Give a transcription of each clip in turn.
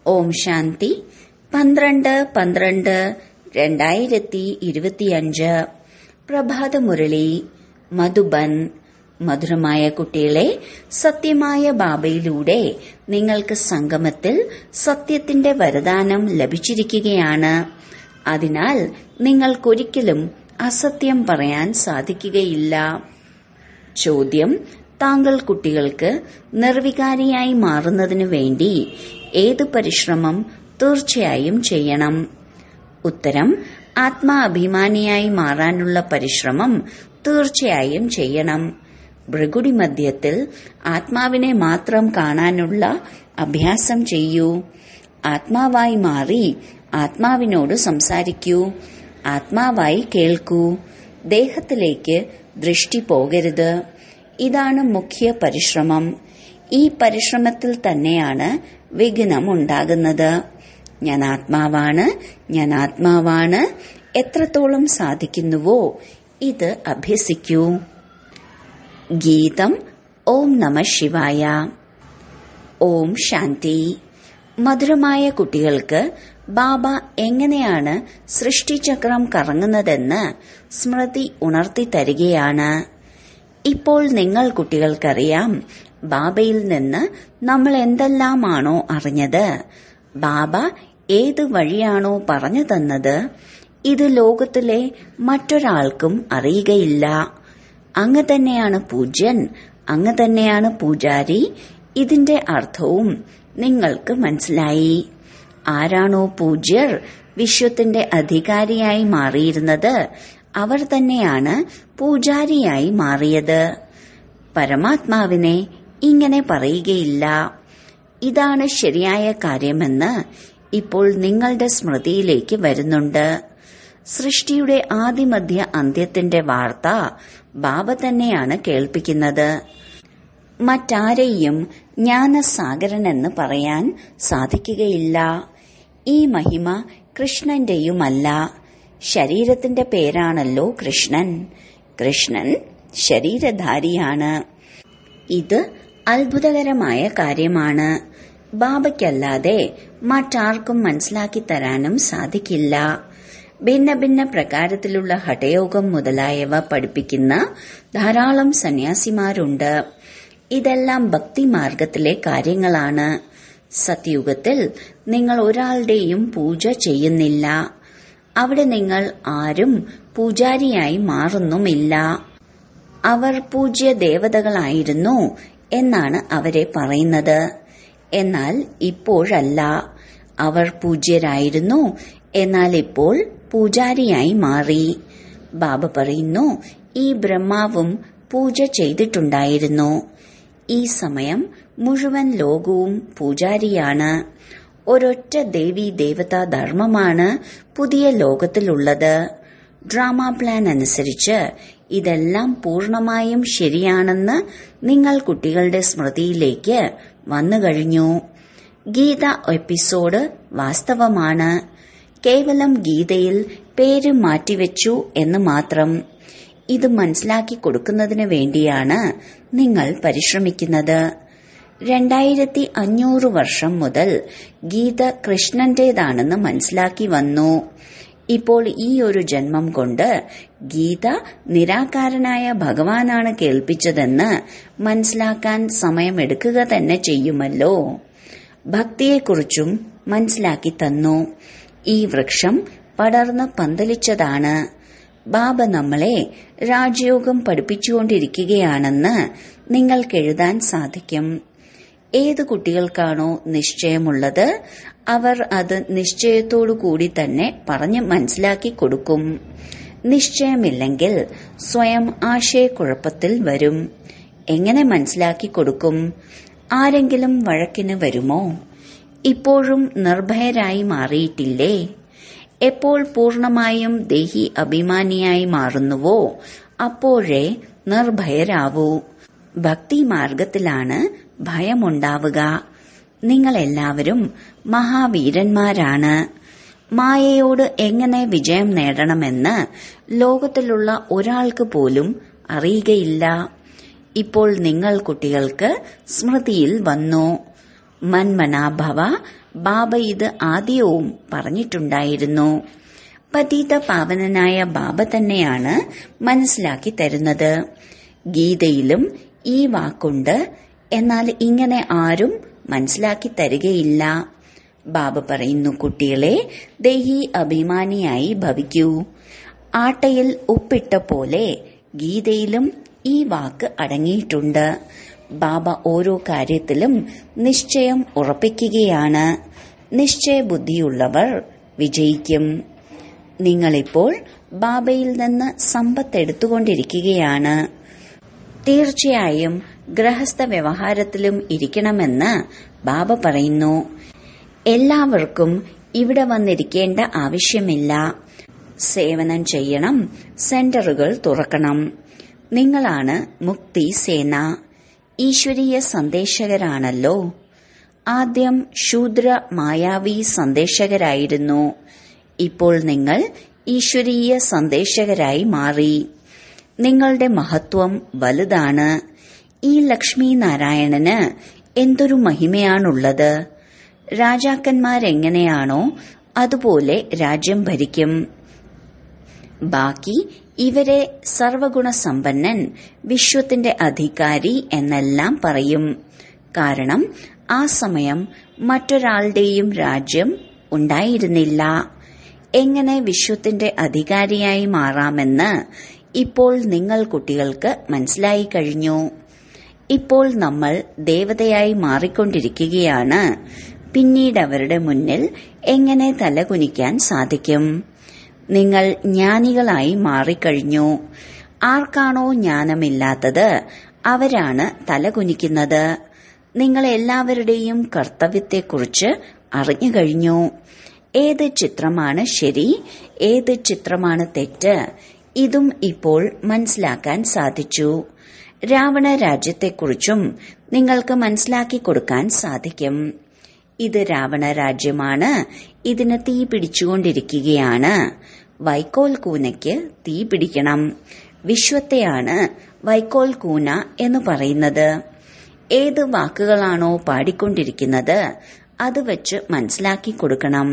ഓം ശാന്തി പന്ത്രണ്ട് പന്ത്രണ്ട് രണ്ടായിരത്തി ഇരുപത്തിയഞ്ച് പ്രഭാതമുരളി മധുബൻ മധുരമായ കുട്ടികളെ സത്യമായ ബാബയിലൂടെ നിങ്ങൾക്ക് സംഗമത്തിൽ സത്യത്തിന്റെ വരദാനം ലഭിച്ചിരിക്കുകയാണ് അതിനാൽ നിങ്ങൾക്കൊരിക്കലും അസത്യം പറയാൻ സാധിക്കുകയില്ല ചോദ്യം താങ്കൾ കുട്ടികൾക്ക് നിർവികാരിയായി മാറുന്നതിനു വേണ്ടി ഏത് പരിശ്രമം തീർച്ചയായും ചെയ്യണം ഉത്തരം ആത്മാഭിമാനിയായി മാറാനുള്ള പരിശ്രമം തീർച്ചയായും ചെയ്യണം ഭൃഗുടി മധ്യത്തിൽ ആത്മാവിനെ മാത്രം കാണാനുള്ള അഭ്യാസം ചെയ്യൂ ആത്മാവായി മാറി ആത്മാവിനോട് സംസാരിക്കൂ ആത്മാവായി കേൾക്കൂ ദേഹത്തിലേക്ക് ദൃഷ്ടി പോകരുത് ഇതാണ് മുഖ്യ പരിശ്രമം ഈ പരിശ്രമത്തിൽ തന്നെയാണ് വിഘ്നം ഉണ്ടാകുന്നത് ഞാൻ ആത്മാവാണ് ഞാൻ ആത്മാവാണ് എത്രത്തോളം സാധിക്കുന്നുവോ ഇത് അഭ്യസിക്കൂ ഗീതം ഓം നമ ശിവായ ഓം ശാന്തി മധുരമായ കുട്ടികൾക്ക് ബാബ എങ്ങനെയാണ് സൃഷ്ടിചക്രം കറങ്ങുന്നതെന്ന് സ്മൃതി ഉണർത്തി തരികയാണ് ഇപ്പോൾ നിങ്ങൾ കുട്ടികൾക്കറിയാം ബാബയിൽ നിന്ന് നമ്മൾ എന്തെല്ലാമാണോ അറിഞ്ഞത് ബാബ ഏത് വഴിയാണോ പറഞ്ഞു തന്നത് ഇത് ലോകത്തിലെ മറ്റൊരാൾക്കും അറിയുകയില്ല അങ്ങ് തന്നെയാണ് പൂജ്യൻ അങ്ങ് തന്നെയാണ് പൂജാരി ഇതിന്റെ അർത്ഥവും നിങ്ങൾക്ക് മനസ്സിലായി ആരാണോ പൂജ്യർ വിശ്വത്തിന്റെ അധികാരിയായി മാറിയിരുന്നത് അവർ തന്നെയാണ് പൂജാരിയായി മാറിയത് പരമാത്മാവിനെ ഇങ്ങനെ പറയുകയില്ല ഇതാണ് ശരിയായ കാര്യമെന്ന് ഇപ്പോൾ നിങ്ങളുടെ സ്മൃതിയിലേക്ക് വരുന്നുണ്ട് സൃഷ്ടിയുടെ ആദിമധ്യ അന്ത്യത്തിന്റെ വാർത്ത ബാബ തന്നെയാണ് കേൾപ്പിക്കുന്നത് മറ്റാരെയും ജ്ഞാനസാഗരനെന്ന് പറയാൻ സാധിക്കുകയില്ല ഈ മഹിമ കൃഷ്ണന്റെയുമല്ല ശരീരത്തിന്റെ പേരാണല്ലോ കൃഷ്ണൻ കൃഷ്ണൻ ശരീരധാരിയാണ് ഇത് അത്ഭുതകരമായ കാര്യമാണ് ബാബയ്ക്കല്ലാതെ മറ്റാർക്കും മനസ്സിലാക്കി തരാനും സാധിക്കില്ല ഭിന്ന ഭിന്ന പ്രകാരത്തിലുള്ള ഹഠയോഗം മുതലായവ പഠിപ്പിക്കുന്ന ധാരാളം സന്യാസിമാരുണ്ട് ഇതെല്ലാം ഭക്തിമാർഗത്തിലെ കാര്യങ്ങളാണ് സത്യുഗത്തിൽ നിങ്ങൾ ഒരാളുടെയും പൂജ ചെയ്യുന്നില്ല അവിടെ നിങ്ങൾ ആരും പൂജാരിയായി മാറുന്നുമില്ല അവർ പൂജ്യ ദേവതകളായിരുന്നു എന്നാണ് അവരെ പറയുന്നത് എന്നാൽ ഇപ്പോഴല്ല അവർ പൂജ്യരായിരുന്നു എന്നാൽ ഇപ്പോൾ പൂജാരിയായി മാറി ബാബ പറയുന്നു ഈ ബ്രഹ്മാവും പൂജ ചെയ്തിട്ടുണ്ടായിരുന്നു ഈ സമയം മുഴുവൻ ലോകവും പൂജാരിയാണ് ഒരൊറ്റ ദേവി ദേവതാ ധർമ്മമാണ് പുതിയ ലോകത്തിലുള്ളത് ഡ്രാമ പ്ലാൻ അനുസരിച്ച് ഇതെല്ലാം പൂർണമായും ശരിയാണെന്ന് നിങ്ങൾ കുട്ടികളുടെ സ്മൃതിയിലേക്ക് വന്നു കഴിഞ്ഞു ഗീത എപ്പിസോഡ് വാസ്തവമാണ് കേവലം ഗീതയിൽ പേര് മാറ്റിവെച്ചു എന്ന് മാത്രം ഇത് മനസ്സിലാക്കി കൊടുക്കുന്നതിന് വേണ്ടിയാണ് നിങ്ങൾ പരിശ്രമിക്കുന്നത് രണ്ടായിരത്തി അഞ്ഞൂറ് വർഷം മുതൽ ഗീത കൃഷ്ണന്റേതാണെന്ന് മനസ്സിലാക്കി വന്നു ഇപ്പോൾ ഈ ഒരു ജന്മം കൊണ്ട് ഗീത നിരാകാരനായ ഭഗവാനാണ് കേൾപ്പിച്ചതെന്ന് മനസ്സിലാക്കാൻ സമയമെടുക്കുക തന്നെ ചെയ്യുമല്ലോ ഭക്തിയെക്കുറിച്ചും മനസ്സിലാക്കി തന്നു ഈ വൃക്ഷം പടർന്ന് പന്തലിച്ചതാണ് ബാബ നമ്മളെ രാജയോഗം പഠിപ്പിച്ചുകൊണ്ടിരിക്കുകയാണെന്ന് നിങ്ങൾക്കെഴുതാൻ സാധിക്കും ഏത് കുട്ടികൾക്കാണോ നിശ്ചയമുള്ളത് അവർ അത് നിശ്ചയത്തോടു കൂടി തന്നെ പറഞ്ഞ് മനസ്സിലാക്കി കൊടുക്കും നിശ്ചയമില്ലെങ്കിൽ സ്വയം ആശയക്കുഴപ്പത്തിൽ വരും എങ്ങനെ മനസ്സിലാക്കി കൊടുക്കും ആരെങ്കിലും വഴക്കിന് വരുമോ ഇപ്പോഴും നിർഭയരായി മാറിയിട്ടില്ലേ എപ്പോൾ പൂർണമായും ദേഹി അഭിമാനിയായി മാറുന്നുവോ അപ്പോഴേ നിർഭയരാവൂ ഭക്തി മാർഗത്തിലാണ് ഭയമുണ്ടാവുക നിങ്ങളെല്ലാവരും മഹാവീരന്മാരാണ് മായയോട് എങ്ങനെ വിജയം നേടണമെന്ന് ലോകത്തിലുള്ള ഒരാൾക്ക് പോലും അറിയുകയില്ല ഇപ്പോൾ നിങ്ങൾ കുട്ടികൾക്ക് സ്മൃതിയിൽ വന്നു മന്മനാഭവ ബാബ ഇത് ആദ്യവും പറഞ്ഞിട്ടുണ്ടായിരുന്നു പതീത പാവനനായ ബാബ തന്നെയാണ് മനസ്സിലാക്കി തരുന്നത് ഗീതയിലും ഈ വാക്കുണ്ട് എന്നാൽ ഇങ്ങനെ ആരും മനസ്സിലാക്കി തരികയില്ല ബാബ പറയുന്നു കുട്ടികളെ ദേഹി അഭിമാനിയായി ഭവിക്കൂ ആട്ടയിൽ ഉപ്പിട്ട പോലെ ഗീതയിലും ഈ വാക്ക് അടങ്ങിയിട്ടുണ്ട് ബാബ ഓരോ കാര്യത്തിലും നിശ്ചയം ഉറപ്പിക്കുകയാണ് നിശ്ചയബുദ്ധിയുള്ളവർ വിജയിക്കും നിങ്ങളിപ്പോൾ ബാബയിൽ നിന്ന് സമ്പത്ത് എടുത്തുകൊണ്ടിരിക്കുകയാണ് തീർച്ചയായും ഗൃഹസ്ഥ വ്യവഹാരത്തിലും ഇരിക്കണമെന്ന് ബാബ പറയുന്നു എല്ലാവർക്കും ഇവിടെ വന്നിരിക്കേണ്ട ആവശ്യമില്ല സേവനം ചെയ്യണം സെന്ററുകൾ തുറക്കണം നിങ്ങളാണ് മുക്തി സേന ഈശ്വരീയ സന്ദേശകരാണല്ലോ ആദ്യം ശൂദ്ര മായാവി സന്ദേശകരായിരുന്നു ഇപ്പോൾ നിങ്ങൾ ഈശ്വരീയ സന്ദേശകരായി മാറി നിങ്ങളുടെ മഹത്വം വലുതാണ് ഈ ലക്ഷ്മി നാരായണന് എന്തൊരു മഹിമയാണുള്ളത് രാജാക്കന്മാരെങ്ങനെയാണോ അതുപോലെ രാജ്യം ഭരിക്കും ബാക്കി ഇവരെ സർവഗുണസമ്പന്നൻ വിശ്വത്തിന്റെ അധികാരി എന്നെല്ലാം പറയും കാരണം ആ സമയം മറ്റൊരാളുടെയും രാജ്യം ഉണ്ടായിരുന്നില്ല എങ്ങനെ വിശ്വത്തിന്റെ അധികാരിയായി മാറാമെന്ന് ഇപ്പോൾ നിങ്ങൾ കുട്ടികൾക്ക് മനസ്സിലായി കഴിഞ്ഞു ഇപ്പോൾ നമ്മൾ ദേവതയായി മാറിക്കൊണ്ടിരിക്കുകയാണ് പിന്നീട് അവരുടെ മുന്നിൽ എങ്ങനെ തലകുനിക്കാൻ സാധിക്കും നിങ്ങൾ ജ്ഞാനികളായി മാറിക്കഴിഞ്ഞു ആർക്കാണോ ജ്ഞാനമില്ലാത്തത് അവരാണ് തലകുനിക്കുന്നത് നിങ്ങൾ എല്ലാവരുടെയും കർത്തവ്യത്തെക്കുറിച്ച് അറിഞ്ഞു കഴിഞ്ഞു ഏത് ചിത്രമാണ് ശരി ഏത് ചിത്രമാണ് തെറ്റ് ഇതും ഇപ്പോൾ മനസ്സിലാക്കാൻ സാധിച്ചു രാവണ രാജ്യത്തെക്കുറിച്ചും നിങ്ങൾക്ക് മനസ്സിലാക്കി കൊടുക്കാൻ സാധിക്കും ഇത് രാവണ രാജ്യമാണ് ഇതിന് തീ പിടിച്ചുകൊണ്ടിരിക്കുകയാണ് വൈക്കോൽ കൂനയ്ക്ക് തീ പിടിക്കണം വിശ്വത്തെയാണ് വൈക്കോൽ കൂന എന്ന് പറയുന്നത് ഏത് വാക്കുകളാണോ പാടിക്കൊണ്ടിരിക്കുന്നത് അത് വെച്ച് മനസ്സിലാക്കി കൊടുക്കണം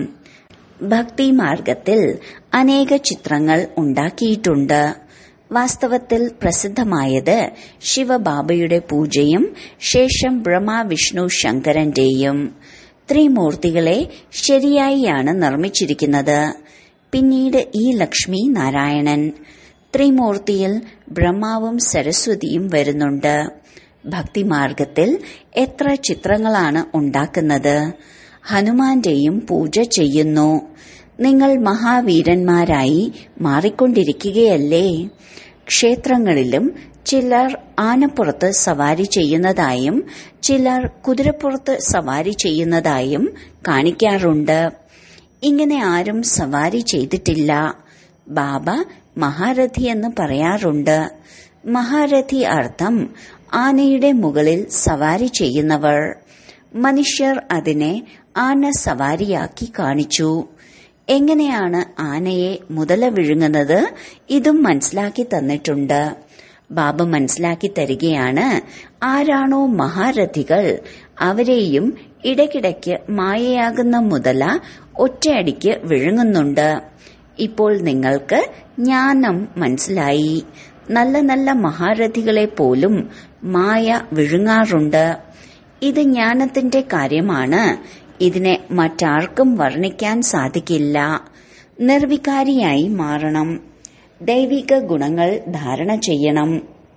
ഭക്തി മാർഗത്തിൽ അനേക ചിത്രങ്ങൾ ഉണ്ടാക്കിയിട്ടുണ്ട് വാസ്തവത്തിൽ പ്രസിദ്ധമായത് ശിവബാബയുടെ പൂജയും ശേഷം ബ്രഹ്മ വിഷ്ണു ശങ്കരന്റെയും ത്രിമൂർത്തികളെ ശരിയായിയാണ് നിർമ്മിച്ചിരിക്കുന്നത് പിന്നീട് ഈ ലക്ഷ്മി നാരായണൻ ത്രിമൂർത്തിയിൽ ബ്രഹ്മാവും സരസ്വതിയും വരുന്നുണ്ട് ഭക്തിമാർഗത്തിൽ എത്ര ചിത്രങ്ങളാണ് ഉണ്ടാക്കുന്നത് ഹനുമാന്റെയും പൂജ ചെയ്യുന്നു നിങ്ങൾ മഹാവീരന്മാരായി മാറിക്കൊണ്ടിരിക്കുകയല്ലേ ക്ഷേത്രങ്ങളിലും ചിലർ ആനപ്പുറത്ത് സവാരി ചെയ്യുന്നതായും ചിലർ കുതിരപ്പുറത്ത് സവാരി ചെയ്യുന്നതായും കാണിക്കാറുണ്ട് ഇങ്ങനെ ആരും സവാരി ചെയ്തിട്ടില്ല ബാബ മഹാരഥി എന്ന് പറയാറുണ്ട് മഹാരഥി അർത്ഥം ആനയുടെ മുകളിൽ സവാരി ചെയ്യുന്നവർ മനുഷ്യർ അതിനെ ആന സവാരിയാക്കി കാണിച്ചു എങ്ങനെയാണ് ആനയെ മുതല വിഴുങ്ങുന്നത് ഇതും മനസ്സിലാക്കി തന്നിട്ടുണ്ട് ബാബ മനസ്സിലാക്കി തരികയാണ് ആരാണോ മഹാരഥികൾ അവരെയും ഇടയ്ക്കിടയ്ക്ക് മായയാകുന്ന മുതല ഒറ്റയടിക്ക് വിഴുങ്ങുന്നുണ്ട് ഇപ്പോൾ നിങ്ങൾക്ക് ജ്ഞാനം മനസ്സിലായി നല്ല നല്ല മഹാരഥികളെ പോലും മായ വിഴുങ്ങാറുണ്ട് ഇത് ജ്ഞാനത്തിന്റെ കാര്യമാണ് ഇതിനെ മറ്റാർക്കും വർണ്ണിക്കാൻ സാധിക്കില്ല നിർവികാരിയായി മാറണം ദൈവിക ഗുണങ്ങൾ ധാരണ ചെയ്യണം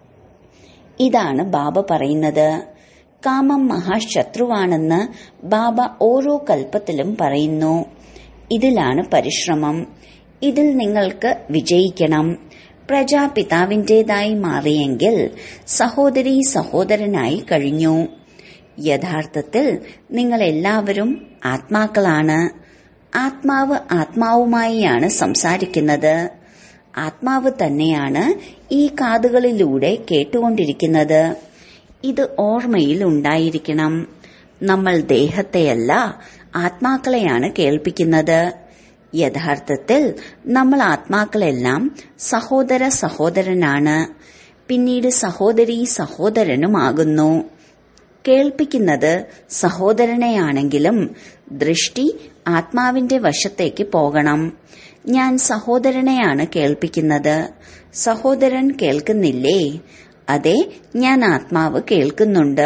ഇതാണ് ബാബ പറയുന്നത് കാമം മഹാശത്രുവാണെന്ന് ബാബ ഓരോ കൽപ്പത്തിലും പറയുന്നു ഇതിലാണ് പരിശ്രമം ഇതിൽ നിങ്ങൾക്ക് വിജയിക്കണം പ്രജാപിതാവിന്റേതായി മാറിയെങ്കിൽ സഹോദരി സഹോദരനായി കഴിഞ്ഞു യഥാർത്ഥത്തിൽ നിങ്ങൾ എല്ലാവരും ആത്മാക്കളാണ് ആത്മാവ് ആത്മാവുമായിയാണ് സംസാരിക്കുന്നത് ആത്മാവ് തന്നെയാണ് ഈ കാതുകളിലൂടെ കേട്ടുകൊണ്ടിരിക്കുന്നത് ഇത് ഓർമ്മയിൽ ഉണ്ടായിരിക്കണം നമ്മൾ ദേഹത്തെയല്ല ആത്മാക്കളെയാണ് കേൾപ്പിക്കുന്നത് യഥാർത്ഥത്തിൽ നമ്മൾ ആത്മാക്കളെല്ലാം സഹോദര സഹോദരനാണ് പിന്നീട് സഹോദരി സഹോദരനുമാകുന്നു കേൾപ്പിക്കുന്നത് സഹോദരനെയാണെങ്കിലും ദൃഷ്ടി ആത്മാവിന്റെ വശത്തേക്ക് പോകണം ഞാൻ സഹോദരനെയാണ് കേൾപ്പിക്കുന്നത് സഹോദരൻ കേൾക്കുന്നില്ലേ അതെ ഞാൻ ആത്മാവ് കേൾക്കുന്നുണ്ട്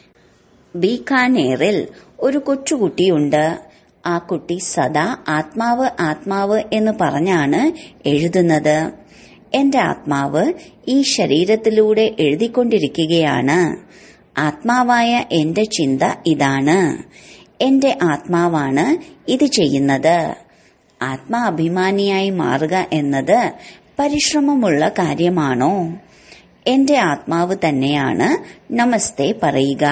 ബീക്കാനേറിൽ ഒരു കൊച്ചുകുട്ടിയുണ്ട് ആ കുട്ടി സദാ ആത്മാവ് ആത്മാവ് എന്ന് പറഞ്ഞാണ് എഴുതുന്നത് എന്റെ ആത്മാവ് ഈ ശരീരത്തിലൂടെ എഴുതിക്കൊണ്ടിരിക്കുകയാണ് ആത്മാവായ എന്റെ ചിന്ത ഇതാണ് എന്റെ ആത്മാവാണ് ഇത് ചെയ്യുന്നത് ആത്മാഭിമാനിയായി മാറുക എന്നത് പരിശ്രമമുള്ള കാര്യമാണോ എന്റെ ആത്മാവ് തന്നെയാണ് നമസ്തേ പറയുക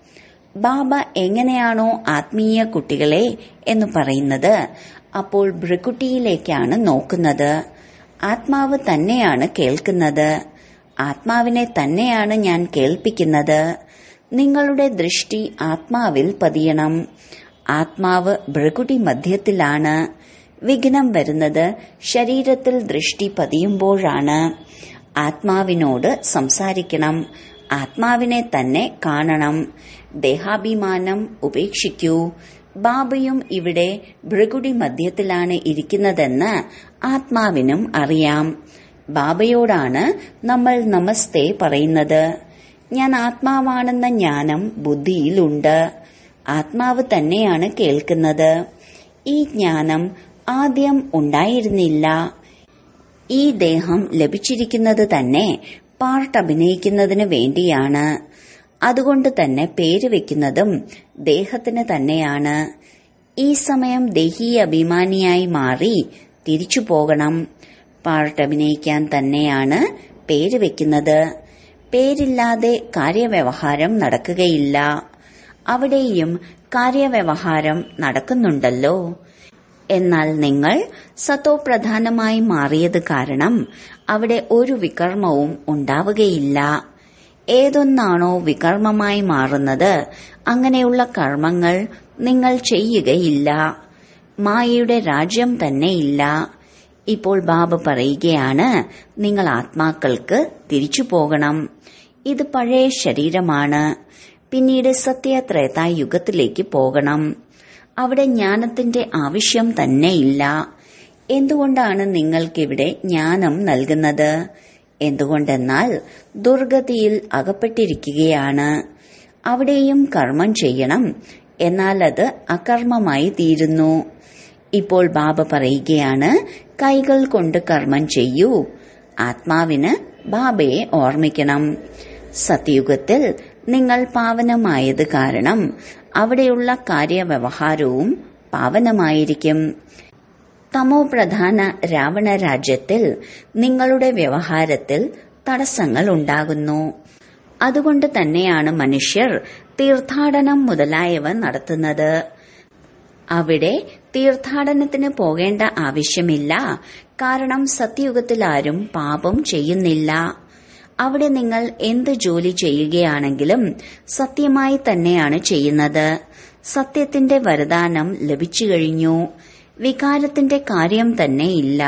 ബാബ എങ്ങനെയാണോ ആത്മീയ കുട്ടികളെ എന്ന് പറയുന്നത് അപ്പോൾ ഭൃക്കുട്ടിയിലേക്കാണ് നോക്കുന്നത് ആത്മാവ് തന്നെയാണ് കേൾക്കുന്നത് ആത്മാവിനെ തന്നെയാണ് ഞാൻ കേൾപ്പിക്കുന്നത് നിങ്ങളുടെ ദൃഷ്ടി ആത്മാവിൽ പതിയണം ആത്മാവ് ഭൃകുടി മധ്യത്തിലാണ് വിഘ്നം വരുന്നത് ശരീരത്തിൽ ദൃഷ്ടി പതിയുമ്പോഴാണ് ആത്മാവിനോട് സംസാരിക്കണം ആത്മാവിനെ തന്നെ കാണണം ദേഹാഭിമാനം ഉപേക്ഷിക്കൂ ബാബയും ഇവിടെ ഭൃകുടി മധ്യത്തിലാണ് ഇരിക്കുന്നതെന്ന് ആത്മാവിനും അറിയാം ബാബയോടാണ് നമ്മൾ നമസ്തേ പറയുന്നത് ഞാൻ ആത്മാവാണെന്ന ജ്ഞാനം ബുദ്ധിയിലുണ്ട് ആത്മാവ് തന്നെയാണ് കേൾക്കുന്നത് ഈ ജ്ഞാനം ആദ്യം ഉണ്ടായിരുന്നില്ല ഈ ദേഹം ലഭിച്ചിരിക്കുന്നത് തന്നെ പാർട്ട് അഭിനയിക്കുന്നതിന് വേണ്ടിയാണ് അതുകൊണ്ട് തന്നെ പേര് വെക്കുന്നതും ദേഹത്തിന് തന്നെയാണ് ഈ സമയം ദേഹീയ അഭിമാനിയായി മാറി തിരിച്ചു പോകണം പാർട്ട് അഭിനയിക്കാൻ തന്നെയാണ് പേര് വെക്കുന്നത് പേരില്ലാതെ കാര്യവ്യവഹാരം നടക്കുകയില്ല അവിടെയും കാര്യവ്യവഹാരം നടക്കുന്നുണ്ടല്ലോ എന്നാൽ നിങ്ങൾ സത്തോപ്രധാനമായി മാറിയത് കാരണം അവിടെ ഒരു വികർമ്മവും ഉണ്ടാവുകയില്ല ഏതൊന്നാണോ വികർമ്മമായി മാറുന്നത് അങ്ങനെയുള്ള കർമ്മങ്ങൾ നിങ്ങൾ ചെയ്യുകയില്ല മായയുടെ രാജ്യം തന്നെയില്ല ഇപ്പോൾ ബാബ പറയുകയാണ് നിങ്ങൾ ആത്മാക്കൾക്ക് തിരിച്ചു പോകണം ഇത് പഴയ ശരീരമാണ് പിന്നീട് സത്യത്രേതാ യുഗത്തിലേക്ക് പോകണം അവിടെ ജ്ഞാനത്തിന്റെ ആവശ്യം തന്നെയില്ല എന്തുകൊണ്ടാണ് നിങ്ങൾക്കിവിടെ ജ്ഞാനം നൽകുന്നത് എന്തുകൊണ്ടെന്നാൽ ദുർഗതിയിൽ അകപ്പെട്ടിരിക്കുകയാണ് അവിടെയും കർമ്മം ചെയ്യണം എന്നാൽ അത് അകർമ്മമായി തീരുന്നു ഇപ്പോൾ ബാബ പറയുകയാണ് കൈകൾ കൊണ്ട് കർമ്മം ചെയ്യൂ ആത്മാവിന് ബാബയെ ഓർമ്മിക്കണം സത്യുഗത്തിൽ നിങ്ങൾ പാവനമായത് കാരണം അവിടെയുള്ള കാര്യവ്യവഹാരവും പാവനമായിരിക്കും തമോ പ്രധാന രാവണ രാജ്യത്തിൽ നിങ്ങളുടെ വ്യവഹാരത്തിൽ തടസ്സങ്ങൾ ഉണ്ടാകുന്നു അതുകൊണ്ട് തന്നെയാണ് മനുഷ്യർ തീർത്ഥാടനം മുതലായവ നടത്തുന്നത് അവിടെ തീർത്ഥാടനത്തിന് പോകേണ്ട ആവശ്യമില്ല കാരണം സത്യയുഗത്തിൽ ആരും പാപം ചെയ്യുന്നില്ല അവിടെ നിങ്ങൾ എന്ത് ജോലി ചെയ്യുകയാണെങ്കിലും സത്യമായി തന്നെയാണ് ചെയ്യുന്നത് സത്യത്തിന്റെ വരദാനം ലഭിച്ചു കഴിഞ്ഞു വികാരത്തിന്റെ കാര്യം തന്നെ ഇല്ല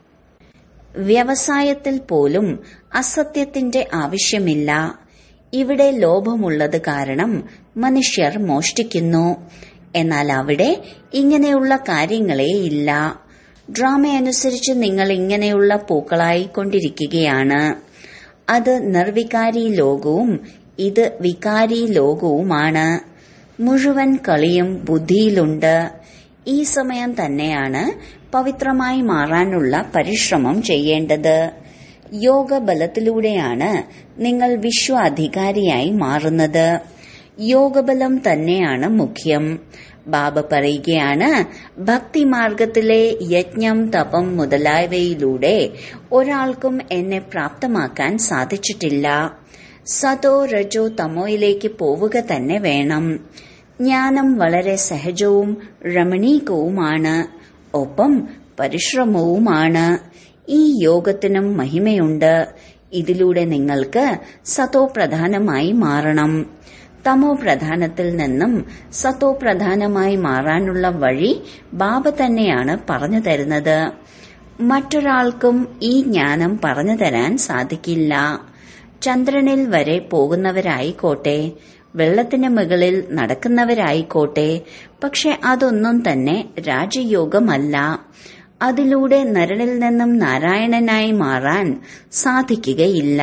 വ്യവസായത്തിൽ പോലും അസത്യത്തിന്റെ ആവശ്യമില്ല ഇവിടെ ലോഭമുള്ളത് കാരണം മനുഷ്യർ മോഷ്ടിക്കുന്നു എന്നാൽ അവിടെ ഇങ്ങനെയുള്ള കാര്യങ്ങളേ ഇല്ല ഡ്രാമയനുസരിച്ച് നിങ്ങൾ ഇങ്ങനെയുള്ള പൂക്കളായി കൊണ്ടിരിക്കുകയാണ് അത് നിർവികാരി ലോകവും ഇത് വികാരി ലോകവുമാണ് മുഴുവൻ കളിയും ബുദ്ധിയിലുണ്ട് ഈ സമയം തന്നെയാണ് പവിത്രമായി മാറാനുള്ള പരിശ്രമം ചെയ്യേണ്ടത് യോഗബലത്തിലൂടെയാണ് നിങ്ങൾ വിശ്വാധികാരിയായി മാറുന്നത് യോഗബലം തന്നെയാണ് മുഖ്യം ബാബ പറയുകയാണ് ഭക്തിമാർഗത്തിലെ യജ്ഞം തപം മുതലായവയിലൂടെ ഒരാൾക്കും എന്നെ പ്രാപ്തമാക്കാൻ സാധിച്ചിട്ടില്ല സതോ രജോ തമോയിലേക്ക് പോവുക തന്നെ വേണം ജ്ഞാനം വളരെ സഹജവും രമണീകവുമാണ് ഒപ്പം പരിശ്രമവുമാണ് ഈ യോഗത്തിനും മഹിമയുണ്ട് ഇതിലൂടെ നിങ്ങൾക്ക് സതോ പ്രധാനമായി മാറണം തമോ പ്രധാനത്തിൽ നിന്നും സത്തോ പ്രധാനമായി മാറാനുള്ള വഴി ബാബ തന്നെയാണ് പറഞ്ഞു തരുന്നത് മറ്റൊരാൾക്കും ഈ ജ്ഞാനം പറഞ്ഞു തരാൻ സാധിക്കില്ല ചന്ദ്രനിൽ വരെ പോകുന്നവരായിക്കോട്ടെ വെള്ളത്തിന് മുകളിൽ നടക്കുന്നവരായിക്കോട്ടെ പക്ഷെ അതൊന്നും തന്നെ രാജയോഗമല്ല അതിലൂടെ നരനിൽ നിന്നും നാരായണനായി മാറാൻ സാധിക്കുകയില്ല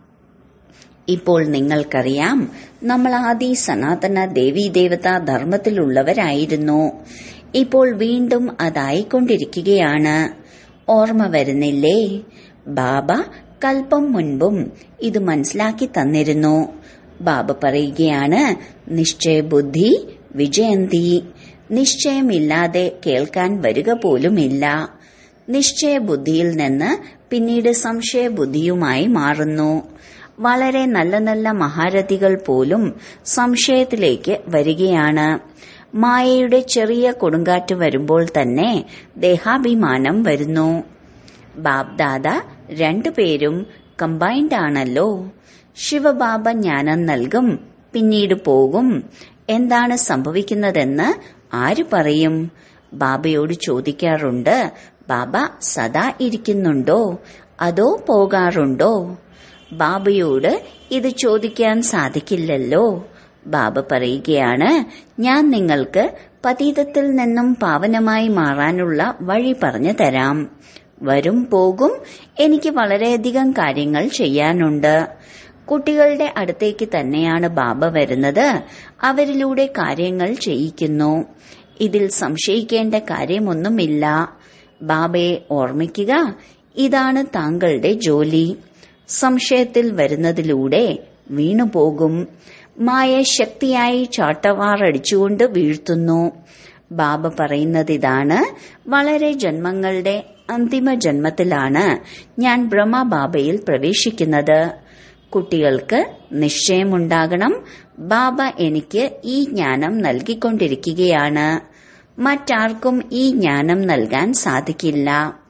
ഇപ്പോൾ നിങ്ങൾക്കറിയാം നമ്മൾ ആദി സനാതന ദേവീദേവതാ ധർമ്മത്തിലുള്ളവരായിരുന്നു ഇപ്പോൾ വീണ്ടും അതായിക്കൊണ്ടിരിക്കുകയാണ് ഓർമ്മ വരുന്നില്ലേ ബാബ കൽപ്പം മുൻപും ഇത് മനസ്സിലാക്കി തന്നിരുന്നു ബാബ പറയുകയാണ് നിശ്ചയബുദ്ധി വിജയന്തി നിശ്ചയമില്ലാതെ കേൾക്കാൻ വരിക പോലുമില്ല നിശ്ചയബുദ്ധിയിൽ നിന്ന് പിന്നീട് സംശയബുദ്ധിയുമായി മാറുന്നു വളരെ നല്ല നല്ല മഹാരഥികൾ പോലും സംശയത്തിലേക്ക് വരികയാണ് മായയുടെ ചെറിയ കൊടുങ്കാറ്റ് വരുമ്പോൾ തന്നെ ദേഹാഭിമാനം വരുന്നു ബാബ്ദാദ രണ്ടുപേരും കമ്പൈൻഡ് ആണല്ലോ ശിവബാബ ജ്ഞാനം നൽകും പിന്നീട് പോകും എന്താണ് സംഭവിക്കുന്നതെന്ന് ആര് പറയും ബാബയോട് ചോദിക്കാറുണ്ട് ബാബ സദാ ഇരിക്കുന്നുണ്ടോ അതോ പോകാറുണ്ടോ ബാബയോട് ഇത് ചോദിക്കാൻ സാധിക്കില്ലല്ലോ ബാബ പറയുകയാണ് ഞാൻ നിങ്ങൾക്ക് പതീതത്തിൽ നിന്നും പാവനമായി മാറാനുള്ള വഴി പറഞ്ഞു തരാം വരും പോകും എനിക്ക് വളരെയധികം കാര്യങ്ങൾ ചെയ്യാനുണ്ട് കുട്ടികളുടെ അടുത്തേക്ക് തന്നെയാണ് ബാബ വരുന്നത് അവരിലൂടെ കാര്യങ്ങൾ ചെയ്യിക്കുന്നു ഇതിൽ സംശയിക്കേണ്ട കാര്യമൊന്നുമില്ല ബാബയെ ഓർമ്മിക്കുക ഇതാണ് താങ്കളുടെ ജോലി സംശയത്തിൽ വരുന്നതിലൂടെ വീണുപോകും മായ ശക്തിയായി ചാട്ടവാറടിച്ചുകൊണ്ട് വീഴ്ത്തുന്നു ബാബ പറയുന്നത് ഇതാണ് വളരെ ജന്മങ്ങളുടെ അന്തിമ ജന്മത്തിലാണ് ഞാൻ ബ്രഹ്മബാബയിൽ പ്രവേശിക്കുന്നത് കുട്ടികൾക്ക് നിശ്ചയമുണ്ടാകണം ബാബ എനിക്ക് ഈ ജ്ഞാനം നൽകിക്കൊണ്ടിരിക്കുകയാണ് മറ്റാർക്കും ഈ ജ്ഞാനം നൽകാൻ സാധിക്കില്ല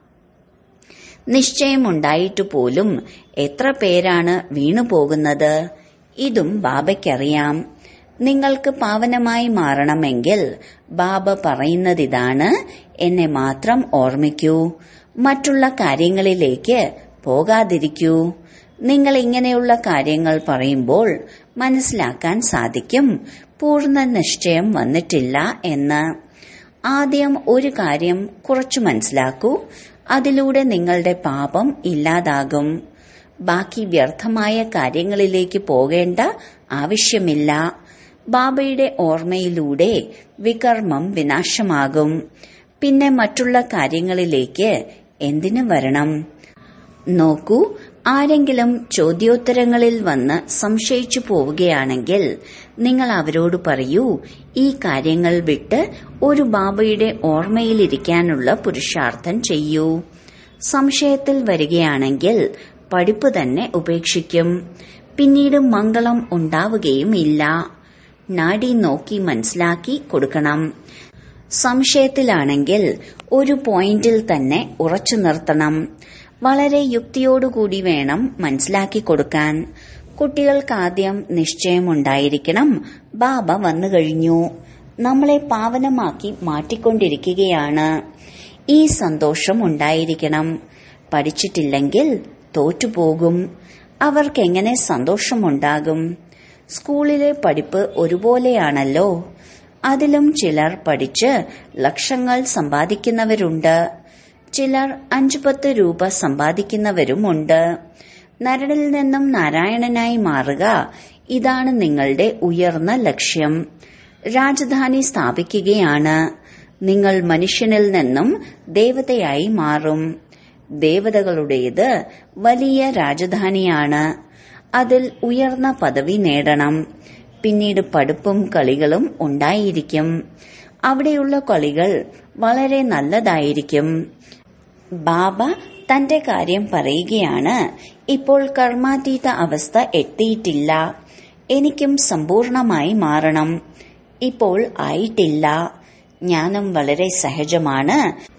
നിശ്ചയമുണ്ടായിട്ടു പോലും എത്ര പേരാണ് വീണുപോകുന്നത് ഇതും ബാബയ്ക്കറിയാം നിങ്ങൾക്ക് പാവനമായി മാറണമെങ്കിൽ ബാബ പറയുന്നതിതാണ് എന്നെ മാത്രം ഓർമ്മിക്കൂ മറ്റുള്ള കാര്യങ്ങളിലേക്ക് പോകാതിരിക്കൂ നിങ്ങൾ ഇങ്ങനെയുള്ള കാര്യങ്ങൾ പറയുമ്പോൾ മനസ്സിലാക്കാൻ സാധിക്കും പൂർണ്ണ നിശ്ചയം വന്നിട്ടില്ല എന്ന് ആദ്യം ഒരു കാര്യം കുറച്ചു മനസ്സിലാക്കൂ അതിലൂടെ നിങ്ങളുടെ പാപം ഇല്ലാതാകും ബാക്കി വ്യർത്ഥമായ കാര്യങ്ങളിലേക്ക് പോകേണ്ട ആവശ്യമില്ല ബാബയുടെ ഓർമ്മയിലൂടെ വികർമ്മം വിനാശമാകും പിന്നെ മറ്റുള്ള കാര്യങ്ങളിലേക്ക് എന്തിനു വരണം നോക്കൂ ആരെങ്കിലും ചോദ്യോത്തരങ്ങളിൽ വന്ന് സംശയിച്ചു പോവുകയാണെങ്കിൽ നിങ്ങൾ അവരോട് പറയൂ ഈ കാര്യങ്ങൾ വിട്ട് ഒരു ബാബയുടെ ഓർമ്മയിലിരിക്കാനുള്ള പുരുഷാർത്ഥം ചെയ്യൂ സംശയത്തിൽ വരികയാണെങ്കിൽ പഠിപ്പ് തന്നെ ഉപേക്ഷിക്കും പിന്നീട് മംഗളം ഉണ്ടാവുകയുമില്ല നാഡി നോക്കി മനസ്സിലാക്കി കൊടുക്കണം സംശയത്തിലാണെങ്കിൽ ഒരു പോയിന്റിൽ തന്നെ ഉറച്ചു നിർത്തണം വളരെ യുക്തിയോടുകൂടി വേണം മനസ്സിലാക്കി കൊടുക്കാൻ കുട്ടികൾക്ക് ആദ്യം നിശ്ചയമുണ്ടായിരിക്കണം ബാബ വന്നു കഴിഞ്ഞു നമ്മളെ പാവനമാക്കി മാറ്റിക്കൊണ്ടിരിക്കുകയാണ് ഈ സന്തോഷം ഉണ്ടായിരിക്കണം പഠിച്ചിട്ടില്ലെങ്കിൽ തോറ്റുപോകും അവർക്കെങ്ങനെ സന്തോഷമുണ്ടാകും സ്കൂളിലെ പഠിപ്പ് ഒരുപോലെയാണല്ലോ അതിലും ചിലർ പഠിച്ച് ലക്ഷങ്ങൾ സമ്പാദിക്കുന്നവരുണ്ട് ചിലർ അഞ്ചു പത്ത് രൂപ സമ്പാദിക്കുന്നവരുമുണ്ട് നരനിൽ നിന്നും നാരായണനായി മാറുക ഇതാണ് നിങ്ങളുടെ ഉയർന്ന ലക്ഷ്യം രാജധാനി സ്ഥാപിക്കുകയാണ് നിങ്ങൾ മനുഷ്യനിൽ നിന്നും ദേവതയായി മാറും ദേവതകളുടേത് വലിയ രാജധാനിയാണ് അതിൽ ഉയർന്ന പദവി നേടണം പിന്നീട് പഠിപ്പും കളികളും ഉണ്ടായിരിക്കും അവിടെയുള്ള കളികൾ വളരെ നല്ലതായിരിക്കും ബാബ തന്റെ കാര്യം പറയുകയാണ് ഇപ്പോൾ കർമാതീത അവസ്ഥ എത്തിയിട്ടില്ല എനിക്കും സമ്പൂർണമായി മാറണം ഇപ്പോൾ ആയിട്ടില്ല ജ്ഞാനം വളരെ സഹജമാണ്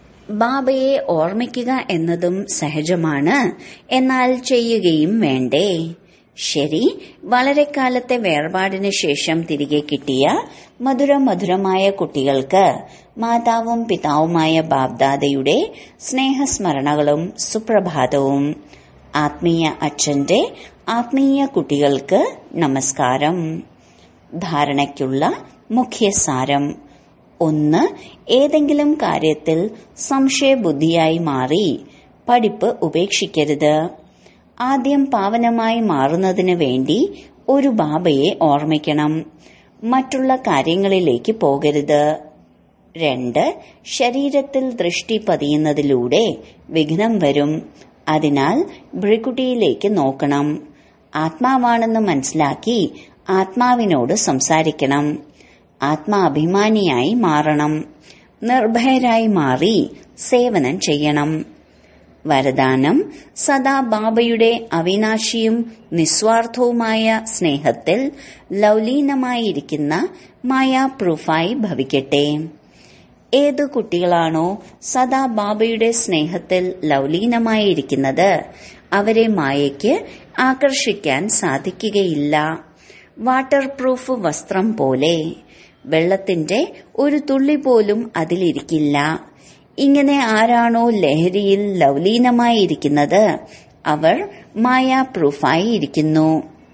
ബാബയെ ഓർമ്മിക്കുക എന്നതും സഹജമാണ് എന്നാൽ ചെയ്യുകയും വേണ്ടേ ശരി വളരെ കാലത്തെ വേർപാടിന് ശേഷം തിരികെ കിട്ടിയ മധുര മധുരമായ കുട്ടികൾക്ക് മാതാവും പിതാവുമായ ബാബ്ദാദയുടെ സ്നേഹസ്മരണകളും സുപ്രഭാതവും ആത്മീയ അച്ഛന്റെ ആത്മീയ കുട്ടികൾക്ക് നമസ്കാരം ധാരണയ്ക്കുള്ള മുഖ്യസാരം ഒന്ന് ഏതെങ്കിലും കാര്യത്തിൽ സംശയബുദ്ധിയായി മാറി പഠിപ്പ് ഉപേക്ഷിക്കരുത് ആദ്യം പാവനമായി മാറുന്നതിന് വേണ്ടി ഒരു ബാബയെ ഓർമ്മിക്കണം മറ്റുള്ള കാര്യങ്ങളിലേക്ക് പോകരുത് രണ്ട് ശരീരത്തിൽ ദൃഷ്ടി പതിയുന്നതിലൂടെ വിഘ്നം വരും അതിനാൽ ഭ്രികുട്ടിയിലേക്ക് നോക്കണം ആത്മാവാണെന്ന് മനസ്സിലാക്കി ആത്മാവിനോട് സംസാരിക്കണം ആത്മാഭിമാനിയായി മാറണം നിർഭയരായി മാറി സേവനം ചെയ്യണം വരദാനം സദാ ബാബയുടെ അവിനാശിയും നിസ്വാർത്ഥവുമായ സ്നേഹത്തിൽ ലൗലീനമായിരിക്കുന്ന മായാപ്രൂഫായി ഭവിക്കട്ടെ ഏതു കുട്ടികളാണോ സദാ ബാബയുടെ സ്നേഹത്തിൽ ലൗലീനമായിരിക്കുന്നത് അവരെ മായയ്ക്ക് ആകർഷിക്കാൻ സാധിക്കുകയില്ല വാട്ടർ പ്രൂഫ് വസ്ത്രം പോലെ വെള്ളത്തിന്റെ ഒരു തുള്ളി പോലും അതിലിരിക്കില്ല ഇങ്ങനെ ആരാണോ ലഹരിയിൽ ലൗലീനമായിരിക്കുന്നത് അവർ മായാപ്രൂഫായി ഇരിക്കുന്നു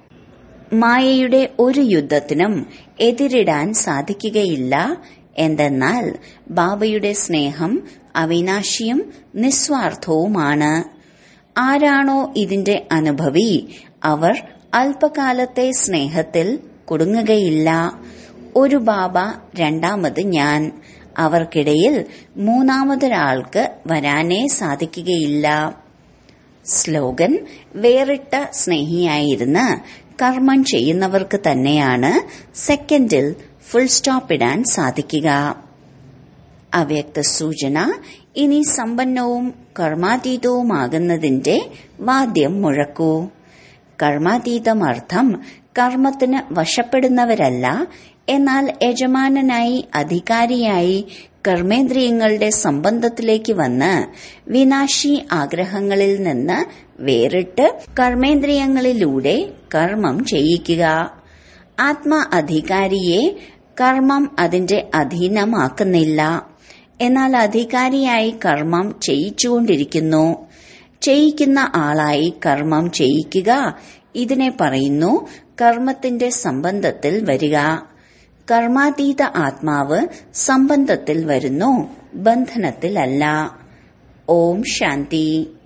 മായയുടെ ഒരു യുദ്ധത്തിനും എതിരിടാൻ സാധിക്കുകയില്ല എന്തെന്നാൽ ബാബയുടെ സ്നേഹം അവിനാശിയും നിസ്വാർത്ഥവുമാണ് ആരാണോ ഇതിന്റെ അനുഭവി അവർ അല്പകാലത്തെ സ്നേഹത്തിൽ കുടുങ്ങുകയില്ല ഒരു ബാബ രണ്ടാമത് ഞാൻ അവർക്കിടയിൽ മൂന്നാമതൊരാൾക്ക് വരാനേ സാധിക്കുകയില്ല സ്ലോഗൻ വേറിട്ട സ്നേഹിയായിരുന്ന് കർമ്മം ചെയ്യുന്നവർക്ക് തന്നെയാണ് സെക്കൻഡിൽ ഫുൾ സ്റ്റോപ്പ് ഇടാൻ സാധിക്കുക അവ്യക്ത സൂചന ഇനി സമ്പന്നവും കർമാതീതവുമാകുന്നതിന്റെ വാദ്യം മുഴക്കൂ കർമാതീതം അർത്ഥം കർമ്മത്തിന് വശപ്പെടുന്നവരല്ല എന്നാൽ യജമാനനായി അധികാരിയായി കർമ്മേന്ദ്രിയങ്ങളുടെ സംബന്ധത്തിലേക്ക് വന്ന് വിനാശി ആഗ്രഹങ്ങളിൽ നിന്ന് വേറിട്ട് കർമ്മേന്ദ്രിയങ്ങളിലൂടെ കർമ്മം ചെയ്യിക്കുക ആത്മ അധികാരിയെ കർമ്മം അതിന്റെ അധീനമാക്കുന്നില്ല എന്നാൽ അധികാരിയായി കർമ്മം ചെയ്യിച്ചുകൊണ്ടിരിക്കുന്നു ചെയ്യിക്കുന്ന ആളായി കർമ്മം ചെയ്യിക്കുക ഇതിനെ പറയുന്നു കർമ്മത്തിന്റെ സംബന്ധത്തിൽ വരിക കർമാതീത ആത്മാവ് സംബന്ധത്തിൽ വരുന്നു ബന്ധനത്തിലല്ല ഓം ശാന്തി